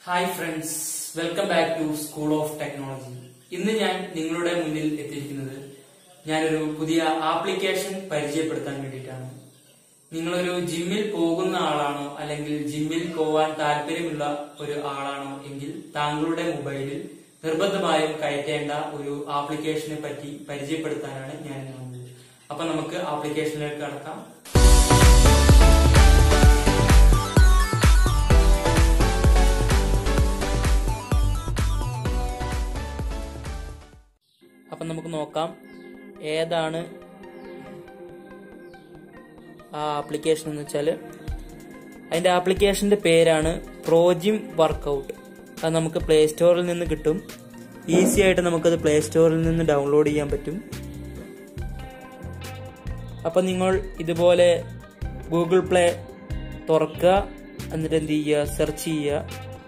hi friends welcome back to school of technology ഇന്ന് ഞാൻ നിങ്ങളുടെ മുന്നിൽ എത്തിയിരിക്കുന്നത് ഞാനൊരു പുതിയ ആപ്ലിക്കേഷൻ പരിചയപ്പെടുത്താൻ വേണ്ടിയിട്ടാണ് നിങ്ങളൊരു ജിമ്മിൽ പോകുന്ന ആളാണോ അല്ലെങ്കിൽ ജിമ്മിൽ പോവാൻ താല്പര്യമുള്ള ഒരു ആളാണോ എങ്കിൽ താങ്കളുടെ മൊബൈലിൽ നിർബന്ധമായും കയറ്റേണ്ട ഒരു ആപ്ലിക്കേഷനെ പറ്റി പരിചയപ്പെടുത്താനാണ് ഞാൻ ഇന്ന് വന്നത് അപ്പൊ നമുക്ക് ആപ്ലിക്കേഷനിലേക്ക് കടക്കാം അപ്പം നമുക്ക് നോക്കാം ഏതാണ് ആ ആപ്ലിക്കേഷൻ എന്ന് വെച്ചാൽ അതിന്റെ ആപ്ലിക്കേഷന്റെ പേരാണ് പ്രോജിം വർക്കൗട്ട് അത് നമുക്ക് പ്ലേ സ്റ്റോറിൽ നിന്ന് കിട്ടും ഈസി ആയിട്ട് നമുക്കത് പ്ലേ സ്റ്റോറിൽ നിന്ന് ഡൗൺലോഡ് ചെയ്യാൻ പറ്റും അപ്പം നിങ്ങൾ ഇതുപോലെ ഗൂഗിൾ പ്ലേ തുറക്കുക എന്നിട്ട് എന്ത് ചെയ്യുക സെർച്ച് ചെയ്യുക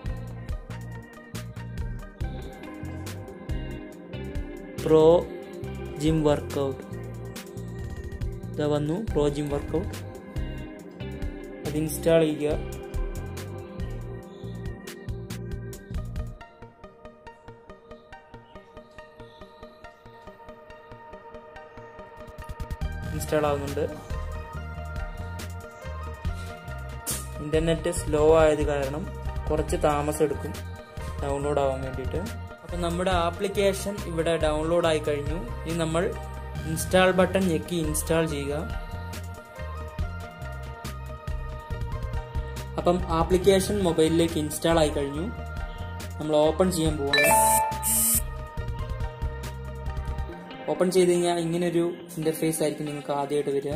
പ്രോ ജിം വർക്കൗട്ട് ഇതാ വന്നു പ്രോ ജിം വർക്കൗട്ട് അത് ഇൻസ്റ്റാൾ ചെയ്യുക ഇൻസ്റ്റാൾ ആവുന്നുണ്ട് ഇന്റർനെറ്റ് സ്ലോ ആയത് കാരണം കുറച്ച് താമസം എടുക്കും ഡൗൺലോഡ് ആവാൻ വേണ്ടിയിട്ട് അപ്പൊ നമ്മുടെ ആപ്ലിക്കേഷൻ ഇവിടെ ഡൗൺലോഡ് ആയി കഴിഞ്ഞു ഇനി നമ്മൾ ഇൻസ്റ്റാൾ ബട്ടൺ ഞെക്കി ഇൻസ്റ്റാൾ ചെയ്യുക അപ്പം ആപ്ലിക്കേഷൻ മൊബൈലിലേക്ക് ഇൻസ്റ്റാൾ ആയി കഴിഞ്ഞു നമ്മൾ ഓപ്പൺ ചെയ്യാൻ പോവാണ് ഓപ്പൺ ചെയ്ത് കഴിഞ്ഞാൽ ഇങ്ങനൊരു ഇന്റർഫേസ് ആയിരിക്കും നിങ്ങൾക്ക് ആദ്യമായിട്ട് വരിക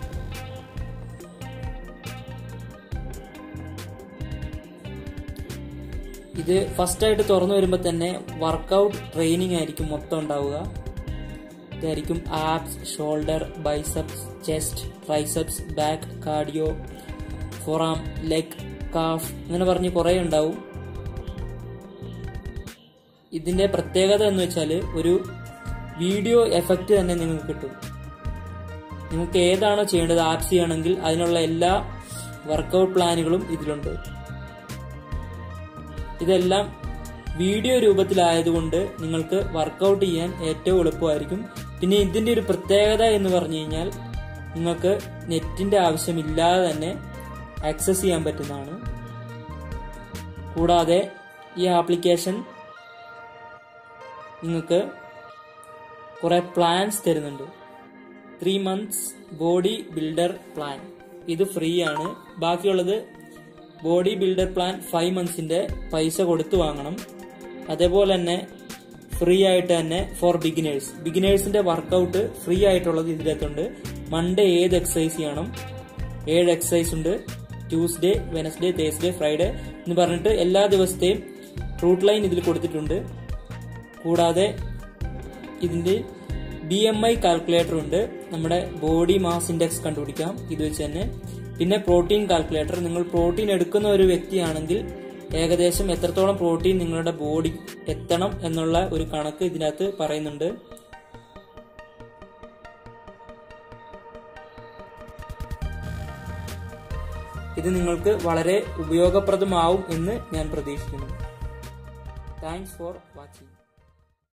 ഇത് ഫസ്റ്റ് ആയിട്ട് തുറന്നു വരുമ്പോൾ തന്നെ വർക്കൗട്ട് ട്രെയിനിങ് ആയിരിക്കും മൊത്തം ഉണ്ടാവുക ഇതായിരിക്കും abs shoulder biceps chest triceps back cardio forearm leg calf അങ്ങനെ പറഞ്ഞ് കുറേ ഉണ്ടാവും ഇതിന്റെ പ്രത്യേകത എന്ന് വെച്ചാൽ ഒരു വീഡിയോ എഫക്റ്റ് തന്നെ നിങ്ങൾക്ക് കിട്ടും നിങ്ങൾക്ക് ഏതാണോ ചെയ്യേണ്ടത് ആപ്സ് ചെയ്യണമെങ്കിൽ അതിനുള്ള എല്ലാ വർക്കൗട്ട് പ്ലാനുകളും ഇതിലുണ്ട് ഇതെല്ലാം വീഡിയോ രൂപത്തിലായതുകൊണ്ട് നിങ്ങൾക്ക് വർക്കൗട്ട് ചെയ്യാൻ ഏറ്റവും എളുപ്പമായിരിക്കും പിന്നെ ഇതിന്റെ ഒരു പ്രത്യേകത എന്ന് പറഞ്ഞു കഴിഞ്ഞാൽ നിങ്ങൾക്ക് നെറ്റിന്റെ ആവശ്യമില്ലാതെ തന്നെ ആക്സസ് ചെയ്യാൻ പറ്റുന്നതാണ് കൂടാതെ ഈ ആപ്ലിക്കേഷൻ നിങ്ങൾക്ക് കുറെ പ്ലാൻസ് തരുന്നുണ്ട് three months body builder plan ഇത് ഫ്രീ ആണ് ബാക്കിയുള്ളത് ബോഡി ബിൽഡർ പ്ലാൻ ഫൈവ് മന്ത്സിന്റെ പൈസ കൊടുത്ത് വാങ്ങണം അതേപോലെ തന്നെ ഫ്രീ ആയിട്ട് തന്നെ ഫോർ ബിഗിനേഴ്സ് ബിഗിനേഴ്സിന്റെ വർക്കൗട്ട് ഫ്രീ ആയിട്ടുള്ളത് ഇതിനകത്തുണ്ട് മൺഡേ ഏത് എക്സസൈസ് ചെയ്യണം ഏഴ് എക്സസൈസ് ഉണ്ട് ട്യൂസ്ഡേ വെനസ്ഡേ തേഴ്സ്ഡേ ഫ്രൈഡേ എന്ന് പറഞ്ഞിട്ട് എല്ലാ ദിവസത്തെയും റൂട്ട് ലൈൻ ഇതിൽ കൊടുത്തിട്ടുണ്ട് കൂടാതെ ഇതിന്റെ ബി എം ഐ കാൽക്കുലേറ്റർ ഉണ്ട് നമ്മുടെ ബോഡി മാസ് ഇൻഡെക്സ് കണ്ടുപിടിക്കാം ഇത് വെച്ച് തന്നെ പിന്നെ പ്രോട്ടീൻ കാൽക്കുലേറ്റർ നിങ്ങൾ പ്രോട്ടീൻ എടുക്കുന്ന ഒരു വ്യക്തിയാണെങ്കിൽ ഏകദേശം എത്രത്തോളം പ്രോട്ടീൻ നിങ്ങളുടെ ബോഡി എത്തണം എന്നുള്ള ഒരു കണക്ക് ഇതിനകത്ത് പറയുന്നുണ്ട് ഇത് നിങ്ങൾക്ക് വളരെ ഉപയോഗപ്രദമാവും എന്ന് ഞാൻ പ്രതീക്ഷിക്കുന്നു താങ്ക്സ് ഫോർ വാച്ചിങ്